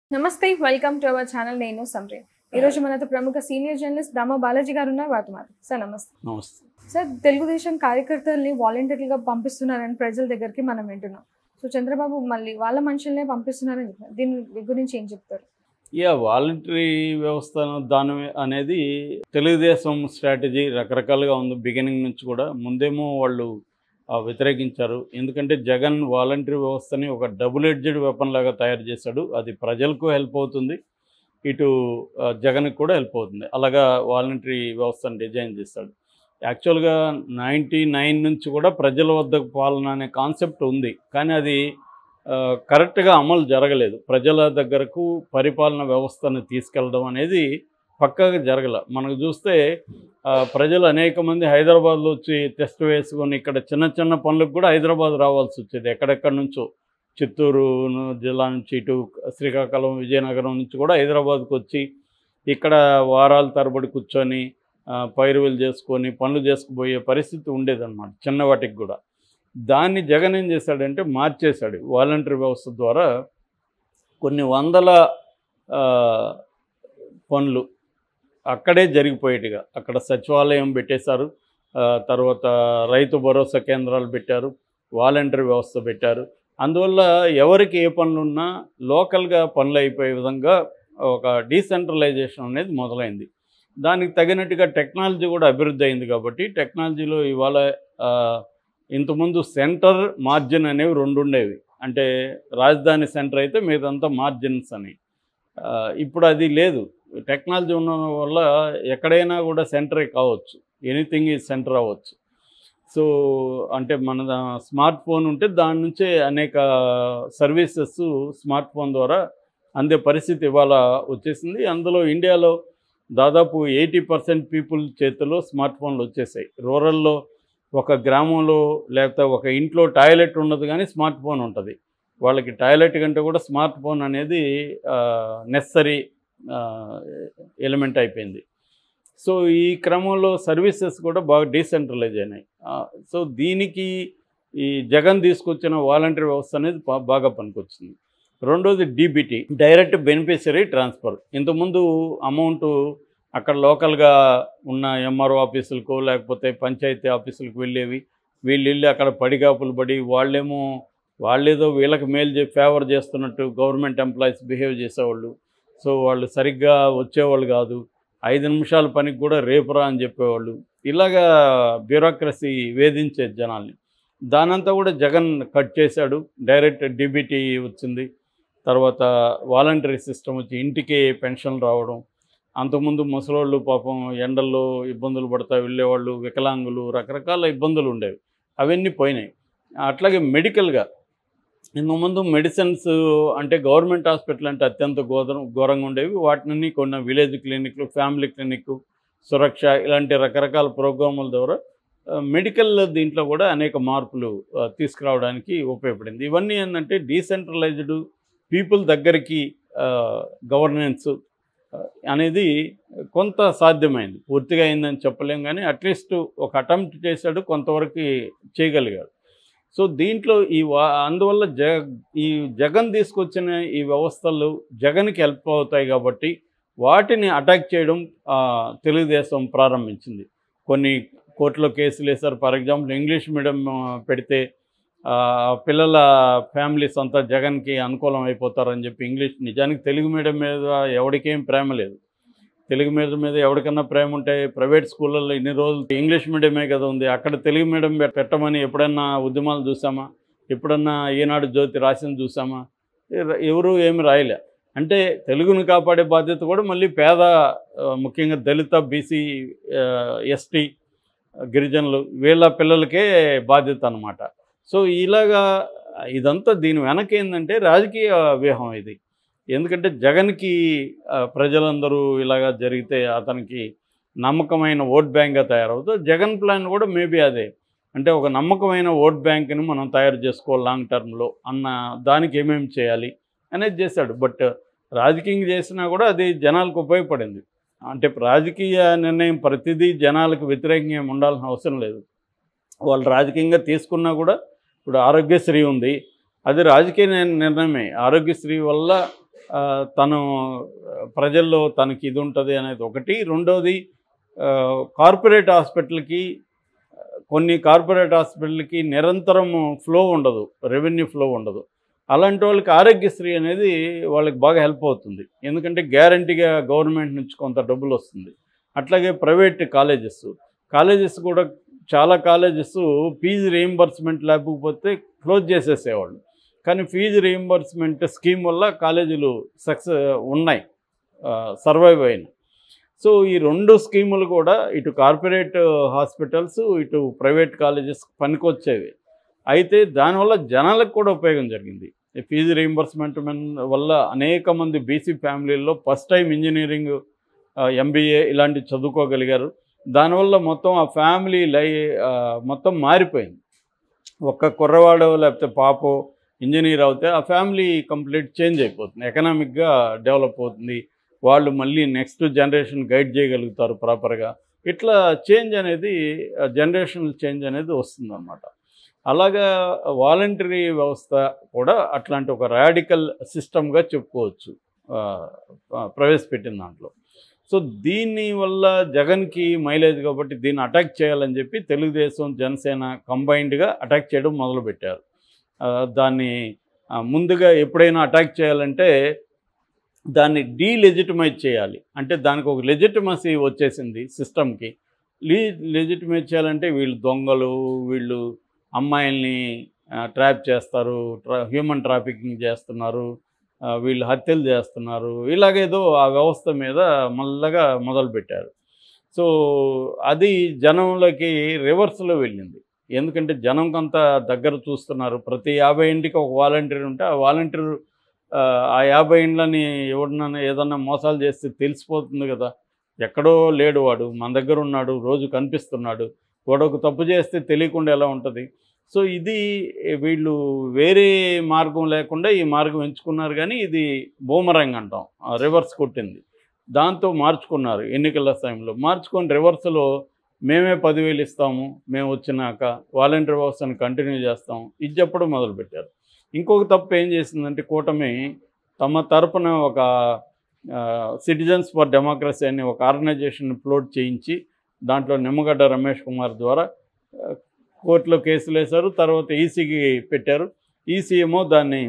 నమస్తే welcome to our channel నేను సంప్రే ఈ రోజు మనతో ప్రముఖ సీనియర్ జర్నలిస్ట్ దామో బాలాజీ గారు ఉన్నారు వారితో మాట్లాడు సార్ నమస్తే నమస్తే సార్ తెలుగుదేశం కార్యకర్తల్ని వాలంటీర్లుగా పంపిస్తున్నారని ప్రజల దగ్గరికి మనం వింటున్నాం సో చంద్రబాబు మళ్ళీ వాళ్ళ మనుషులనే పంపిస్తున్నారని చెప్తున్నారు దీని గురించి ఏం చెప్తారు యా వాలంటరీ వ్యవస్థ దాని అనేది తెలుగుదేశం స్ట్రాటజీ రకరకాలుగా ఉంది బిగినింగ్ నుంచి కూడా ముందేమో వాళ్ళు ఆ, వ్యతిరేకించారు ఎందుకంటే జగన్ వాలంటరీ వ్యవస్థని ఒక డబుల్ ఎడ్జెడ్ వెపన్ లాగా తయారు చేశాడు అది ప్రజలకు హెల్ప్ అవుతుంది ఇటు ఆ, జగన్కి కూడా హెల్ప్ అవుతుంది అలాగా వాలంటరీ వ్యవస్థను డిజైన్ చేశాడు యాక్చువల్గా నైంటీ నైన్ నుంచి కూడా ప్రజల వద్దకు పాలన అనే కాన్సెప్ట్ ఉంది కానీ అది ఆ, కరెక్ట్గా అమలు జరగలేదు ప్రజల దగ్గరకు పరిపాలన వ్యవస్థను తీసుకెళ్ళడం అనేది పక్కాగా జరగల మనకు చూస్తే ఆ, ప్రజలు అనేక మంది హైదరాబాద్లో వచ్చి టెస్ట్ వేసుకొని ఇక్కడ చిన్న చిన్న పనులకు కూడా హైదరాబాద్ రావాల్సి వచ్చేది ఎక్కడెక్కడి నుంచో చిత్తూరు ను- జిల్లా నుంచి ఇటు శ్రీకాకుళం విజయనగరం నుంచి కూడా హైదరాబాద్కి వచ్చి ఇక్కడ వారాల తరబడి కూర్చొని ఆ, పైరువీలు చేసుకొని పనులు చేసుకుపోయే పరిస్థితి ఉండేదన్నమాట చిన్న వాటికి కూడా దాన్ని జగన్ ఏం చేశాడంటే మార్చేశాడు వాలంటరీ వ్యవస్థ ద్వారా కొన్ని వందల ఆ, పనులు అక్కడే జరిగిపోయేట్టుగా అక్కడ సచివాలయం పెట్టేశారు ఆ, తర్వాత రైతు భరోసా కేంద్రాలు పెట్టారు వాలంటరీ వ్యవస్థ పెట్టారు అందువల్ల ఎవరికి ఏ పనులు ఉన్నా లోకల్గా పనులు అయిపోయే విధంగా ఒక డీసెంట్రలైజేషన్ అనేది మొదలైంది దానికి తగినట్టుగా టెక్నాలజీ కూడా అభివృద్ధి అయింది కాబట్టి టెక్నాలజీలో ఇవాళ ఆ, ఇంతకుముందు సెంటర్ మార్జిన్ అనేవి రెండు ఉండేవి అంటే రాజధాని సెంటర్ అయితే మీదంతా మార్జిన్స్ అని ఆ, ఇప్పుడు అది లేదు టెక్నాలజీ ఉండడం వల్ల ఎక్కడైనా కూడా సెంటరే కావచ్చు ఎనీథింగ్ ఈ సెంటర్ అవ్వచ్చు సో అంటే మన స్మార్ట్ ఫోన్ ఉంటే దాని నుంచే అనేక సర్వీసెస్ స్మార్ట్ ఫోన్ ద్వారా అందే పరిస్థితి ఇవాళ వచ్చేసింది అందులో ఇండియాలో దాదాపు ఎయిటీ పర్సెంట్ పీపుల్ చేతిలో స్మార్ట్ ఫోన్లు వచ్చేసాయి రూరల్లో ఒక గ్రామంలో లేకపోతే ఒక ఇంట్లో టాయిలెట్ ఉండదు కానీ స్మార్ట్ ఫోన్ ఉంటుంది వాళ్ళకి టాయిలెట్ కంటే కూడా స్మార్ట్ ఫోన్ అనేది నెసరీ ఎలిమెంట్ అయిపోయింది సో ఈ క్రమంలో సర్వీసెస్ కూడా బాగా డీసెంట్రలైజ్ అయినాయి ఆ, సో దీనికి ఈ జగన్ తీసుకొచ్చిన వాలంటరీ వ్యవస్థ అనేది బా- బాగా పనికొచ్చింది రెండోది డీబీటీ డైరెక్ట్ బెనిఫిషరీ ట్రాన్స్ఫర్ ఇంతకుముందు అమౌంట్ అక్కడ లోకల్గా ఉన్న ఎంఆర్ఓ ఆఫీసులకు లేకపోతే పంచాయతీ ఆఫీసులకు వెళ్ళేవి వీళ్ళు వెళ్ళి అక్కడ పడిగాపులు పడి వాళ్ళేమో వాళ్ళేదో వీళ్ళకి మేలు చే ఫేవర్ చేస్తున్నట్టు గవర్నమెంట్ ఎంప్లాయీస్ బిహేవ్ చేసేవాళ్ళు సో వాళ్ళు సరిగ్గా వచ్చేవాళ్ళు కాదు ఐదు నిమిషాల పనికి కూడా రేపురా అని చెప్పేవాళ్ళు ఇలాగా బ్యూరోక్రసీ వేధించేది జనాల్ని దానంతా కూడా జగన్ కట్ చేశాడు డైరెక్ట్ డీబీటీ వచ్చింది తర్వాత వాలంటరీ సిస్టమ్ వచ్చి ఇంటికి పెన్షన్ రావడం అంతకుముందు ముసలోళ్ళు పాపం ఎండల్లో ఇబ్బందులు పడతా వెళ్ళేవాళ్ళు వికలాంగులు రకరకాల ఇబ్బందులు ఉండేవి అవన్నీ పోయినాయి అట్లాగే మెడికల్గా ఇంతకుముందు మెడిసిన్స్ అంటే గవర్నమెంట్ హాస్పిటల్ అంటే అత్యంత ఘోరం ఘోరంగా ఉండేవి వాటిని కొన్ని విలేజ్ క్లినిక్లు ఫ్యామిలీ క్లినిక్ సురక్ష ఇలాంటి రకరకాల ప్రోగ్రాముల ద్వారా ఆ, మెడికల్ దీంట్లో కూడా అనేక మార్పులు ఆ, తీసుకురావడానికి ఉపయోగపడింది ఇవన్నీ ఏంటంటే డీసెంట్రలైజ్డ్ పీపుల్ దగ్గరికి గవర్నెన్స్ అనేది కొంత సాధ్యమైంది పూర్తిగా అయిందని చెప్పలేం కానీ అట్లీస్ట్ ఒక అటెంప్ట్ చేశాడు కొంతవరకు చేయగలిగాడు సో దీంట్లో ఈ వా అందువల్ల జ ఈ జగన్ తీసుకొచ్చిన ఈ వ్యవస్థలు జగన్కి హెల్ప్ అవుతాయి కాబట్టి వాటిని అటాక్ చేయడం ఆ, తెలుగుదేశం ప్రారంభించింది కొన్ని కోర్టులో కేసులు వేశారు ఫర్ ఎగ్జాంపుల్ ఇంగ్లీష్ మీడియం ఆ, పెడితే ఆ, పిల్లల ఫ్యామిలీస్ అంతా జగన్కి అనుకూలం అయిపోతారని చెప్పి ఇంగ్లీష్ నిజానికి తెలుగు మీడియం మీద ఎవరికేం ప్రేమ లేదు తెలుగు మీడియం మీద ఎవరికన్నా ప్రేమ ఉంటే ప్రైవేట్ స్కూళ్ళల్లో ఇన్ని రోజులు ఇంగ్లీష్ మీడియమే కదా ఉంది అక్కడ తెలుగు మీడియం పె- పెట్టమని ఎప్పుడన్నా ఉద్యమాలు చూసామా ఎప్పుడన్నా ఈనాడు జ్యోతి రాసింది చూసామా ఎ- ఎవరు ఏమి రాయలే అంటే తెలుగును కాపాడే బాధ్యత కూడా మళ్ళీ పేద ఆ, ముఖ్యంగా దళిత బీసీ ఎస్టీ గిరిజనులు వీళ్ళ పిల్లలకే బాధ్యత అనమాట సో ఇలాగా ఇదంతా దీని వెనక ఏంటంటే రాజకీయ వ్యూహం ఇది ఎందుకంటే జగన్కి ఆ, ప్రజలందరూ ఇలాగా జరిగితే అతనికి నమ్మకమైన ఓట్ బ్యాంక్గా తయారవుతుంది జగన్ ప్లాన్ కూడా మేబీ అదే అంటే ఒక నమ్మకమైన ఓట్ బ్యాంక్ని మనం తయారు చేసుకోవాలి లాంగ్ టర్మ్లో అన్న దానికి ఏమేమి చేయాలి అనేది చేశాడు బట్ రాజకీయం చేసినా కూడా అది జనాలకు ఉపయోగపడింది అంటే రాజకీయ నిర్ణయం ప్రతిదీ జనాలకు వ్యతిరేకంగా ఏమి ఉండాల్సిన అవసరం లేదు వాళ్ళు రాజకీయంగా తీసుకున్నా కూడా ఇప్పుడు ఆరోగ్యశ్రీ ఉంది అది రాజకీయ నిర్- నిర్ణయమే ఆరోగ్యశ్రీ వల్ల ఆ, తను ఆ, ప్రజల్లో తనకి ఇది ఉంటుంది అనేది ఒకటి రెండోది ఆ, కార్పొరేట్ హాస్పిటల్కి ఆ, కొన్ని కార్పొరేట్ హాస్పిటల్కి నిరంతరం ఫ్లో ఉండదు రెవెన్యూ ఫ్లో ఉండదు అలాంటి వాళ్ళకి ఆరోగ్యశ్రీ అనేది వాళ్ళకి బాగా హెల్ప్ అవుతుంది ఎందుకంటే గ్యారంటీగా గవర్నమెంట్ నుంచి కొంత డబ్బులు వస్తుంది అట్లాగే ప్రైవేట్ కాలేజెస్ కాలేజెస్ కూడా చాలా కాలేజెస్ ఫీజు రీయింబర్స్మెంట్ లేకపోతే క్లోజ్ చేసేసేవాళ్ళు కానీ ఫీజు రీయింబర్స్మెంట్ స్కీమ్ వల్ల కాలేజీలు సక్సెస్ ఉన్నాయి సర్వైవ్ అయినాయి సో ఈ రెండు స్కీములు కూడా ఇటు కార్పొరేట్ హాస్పిటల్స్ ఇటు ప్రైవేట్ కాలేజెస్ పనికొచ్చేవి అయితే దానివల్ల జనాలకు కూడా ఉపయోగం జరిగింది ఈ ఫీజు రీయింబర్స్మెంట్ వల్ల అనేక మంది బీసీ ఫ్యామిలీల్లో ఫస్ట్ టైం ఇంజనీరింగ్ ఎంబీఏ ఇలాంటివి చదువుకోగలిగారు దానివల్ల మొత్తం ఆ ఫ్యామిలీ లై ఆ, మొత్తం మారిపోయింది ఒక్క కుర్రవాడు లేకపోతే పాపో ఇంజనీర్ అవుతే ఆ ఫ్యామిలీ కంప్లీట్ చేంజ్ అయిపోతుంది ఎకనామిక్గా డెవలప్ అవుతుంది వాళ్ళు మళ్ళీ నెక్స్ట్ జనరేషన్ గైడ్ చేయగలుగుతారు ప్రాపర్గా ఇట్లా చేంజ్ అనేది జనరేషనల్ చేంజ్ అనేది వస్తుందన్నమాట అలాగా వాలంటరీ వ్యవస్థ కూడా అట్లాంటి ఒక రాడికల్ సిస్టమ్గా చెప్పుకోవచ్చు ఆ, ఆ, ప్రవేశపెట్టిన దాంట్లో సో దీని వల్ల జగన్కి మైలేజ్ కాబట్టి దీన్ని అటాక్ చేయాలని చెప్పి తెలుగుదేశం జనసేన కంబైన్డ్గా అటాక్ చేయడం మొదలుపెట్టారు ఆ, దాన్ని ఆ, ముందుగా ఎప్పుడైనా అటాక్ చేయాలంటే దాన్ని డీలెజిటిమైజ్ చేయాలి అంటే దానికి ఒక లెజిటిమసీ వచ్చేసింది సిస్టమ్కి లీ లెజిటిమైజ్ చేయాలంటే వీళ్ళు దొంగలు వీళ్ళు అమ్మాయిల్ని ట్రాప్ చేస్తారు ట్రా హ్యూమన్ ట్రాఫికింగ్ చేస్తున్నారు ఆ, వీళ్ళు హత్యలు చేస్తున్నారు ఇలాగేదో ఆ వ్యవస్థ మీద మల్లగా మొదలుపెట్టారు సో అది జనంలోకి రివర్స్లో వెళ్ళింది ఎందుకంటే జనంకంతా దగ్గర చూస్తున్నారు ప్రతి యాభై ఇంటికి ఒక వాలంటీర్ ఉంటే ఆ వాలంటీర్ ఆ, ఆ యాభై ఇండ్లని ఎవరినైనా ఏదన్నా మోసాలు చేస్తే తెలిసిపోతుంది కదా ఎక్కడో లేడు వాడు మన దగ్గర ఉన్నాడు రోజు కనిపిస్తున్నాడు వాడు ఒక తప్పు చేస్తే తెలియకుండా ఎలా ఉంటుంది సో ఇది వీళ్ళు వేరే మార్గం లేకుండా ఈ మార్గం ఎంచుకున్నారు కానీ ఇది బూమరంగ్ అంటాం రివర్స్ కొట్టింది దాంతో మార్చుకున్నారు ఎన్నికల సమయంలో మార్చుకొని రివర్స్లో మేమే పదివేలు ఇస్తాము మేము వచ్చినాక వాలంటీర్ వ్యవస్థను కంటిన్యూ చేస్తాం ఇది చెప్పడం మొదలుపెట్టారు ఇంకొక తప్పు ఏం చేసిందంటే కూటమి తమ తరపున ఒక సిటిజన్స్ ఫర్ డెమోక్రసీ అనే ఒక ఆర్గనైజేషన్ ఫ్లోట్ చేయించి దాంట్లో నిమ్మగడ్డ రమేష్ కుమార్ ద్వారా ఆ, కోర్టులో కేసులు వేశారు తర్వాత ఈసీకి పెట్టారు ఈసీ ఏమో దాన్ని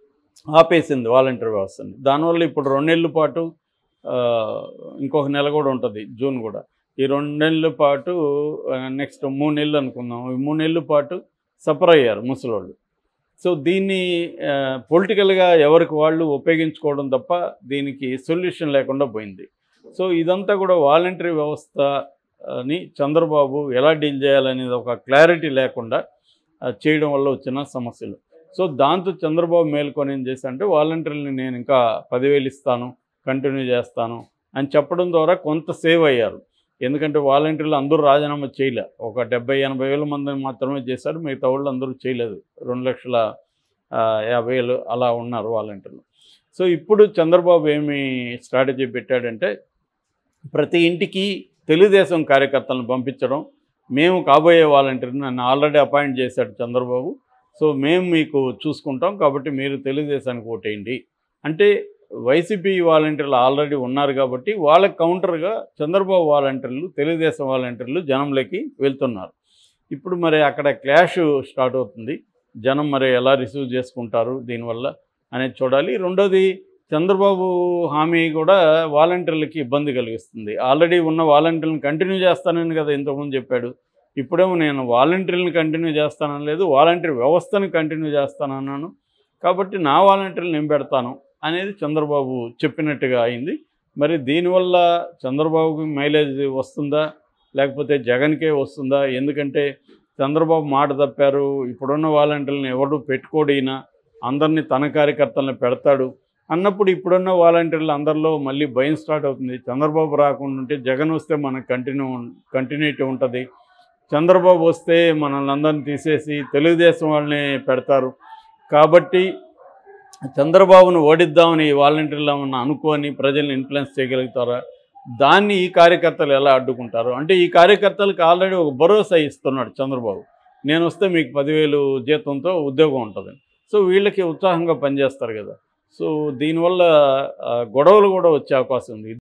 ఆపేసింది వాలంటీర్ వ్యవస్థని దానివల్ల ఇప్పుడు రెండేళ్ల పాటు ఆ, ఇంకొక నెల కూడా ఉంటుంది జూన్ కూడా ఈ రెండు నెలల పాటు నెక్స్ట్ మూడు నెలలు అనుకుందాం ఈ మూడు నెలల పాటు సఫర్ అయ్యారు ముసలోళ్ళు సో దీన్ని పొలిటికల్గా ఎవరికి వాళ్ళు ఉపయోగించుకోవడం తప్ప దీనికి సొల్యూషన్ లేకుండా పోయింది సో ఇదంతా కూడా వాలంటరీ వ్యవస్థని చంద్రబాబు ఎలా డీల్ చేయాలనేది ఒక క్లారిటీ లేకుండా ఆ, చేయడం వల్ల వచ్చిన సమస్యలు సో దాంతో చంద్రబాబు మేల్కొని ఏం చేశారంటే వాలంటీర్ని నేను ఇంకా పదివేలు ఇస్తాను కంటిన్యూ చేస్తాను అని చెప్పడం ద్వారా కొంత సేవ్ అయ్యారు ఎందుకంటే వాలంటీర్లు అందరూ రాజీనామా చేయలే ఒక డెబ్బై ఎనభై వేల మందిని మాత్రమే చేశారు మిగతా వాళ్ళు అందరూ చేయలేదు రెండు లక్షల ఆ, యాభై వేలు అలా ఉన్నారు వాలంటీర్లు సో ఇప్పుడు చంద్రబాబు ఏమి స్ట్రాటజీ పెట్టాడంటే ప్రతి ఇంటికి తెలుగుదేశం కార్యకర్తలను పంపించడం మేము కాబోయే వాలంటీర్ని నన్ను ఆల్రెడీ అపాయింట్ చేశాడు చంద్రబాబు సో మేము మీకు చూసుకుంటాం కాబట్టి మీరు తెలుగుదేశానికి ఓటేయండి అంటే వైసీపీ వాలంటీర్లు ఆల్రెడీ ఉన్నారు కాబట్టి వాళ్ళకి కౌంటర్గా చంద్రబాబు వాలంటీర్లు తెలుగుదేశం వాలంటీర్లు జనంలోకి వెళ్తున్నారు ఇప్పుడు మరి అక్కడ క్లాష్ స్టార్ట్ అవుతుంది జనం మరి ఎలా రిసీవ్ చేసుకుంటారు దీనివల్ల అనేది చూడాలి రెండోది చంద్రబాబు హామీ కూడా వాలంటీర్లకి ఇబ్బంది కలిగిస్తుంది ఆల్రెడీ ఉన్న వాలంటీర్లను కంటిన్యూ చేస్తానని కదా ఇంతకుముందు చెప్పాడు ఇప్పుడేమో నేను వాలంటీర్లను కంటిన్యూ చేస్తానని లేదు వాలంటీర్ వ్యవస్థను కంటిన్యూ చేస్తానన్నాను కాబట్టి నా వాలంటీర్లు నేను పెడతాను అనేది చంద్రబాబు చెప్పినట్టుగా అయింది మరి దీనివల్ల చంద్రబాబుకి మైలేజ్ వస్తుందా లేకపోతే జగన్కే వస్తుందా ఎందుకంటే చంద్రబాబు మాట తప్పారు ఇప్పుడున్న వాలంటీర్లను ఎవరు పెట్టుకోడు ఈయన అందరినీ తన కార్యకర్తలను పెడతాడు అన్నప్పుడు ఇప్పుడున్న వాలంటీర్లు అందరిలో మళ్ళీ భయం స్టార్ట్ అవుతుంది చంద్రబాబు రాకుండా ఉంటే జగన్ వస్తే మనకు కంటిన్యూ కంటిన్యూటీ ఉంటుంది చంద్రబాబు వస్తే మనల్ని అందరిని తీసేసి తెలుగుదేశం వాళ్ళని పెడతారు కాబట్టి చంద్రబాబును ఓడిద్దామని ఈ వాలంటీర్లు ఏమన్నా అనుకొని ప్రజల్ని ఇన్ఫ్లుయెన్స్ చేయగలుగుతారా దాన్ని ఈ కార్యకర్తలు ఎలా అడ్డుకుంటారు అంటే ఈ కార్యకర్తలకు ఆల్రెడీ ఒక భరోసా ఇస్తున్నాడు చంద్రబాబు నేను వస్తే మీకు పదివేలు జీతంతో ఉద్యోగం ఉంటుంది సో వీళ్ళకి ఉత్సాహంగా పనిచేస్తారు కదా సో దీనివల్ల ఆ, గొడవలు కూడా వచ్చే అవకాశం ఉంది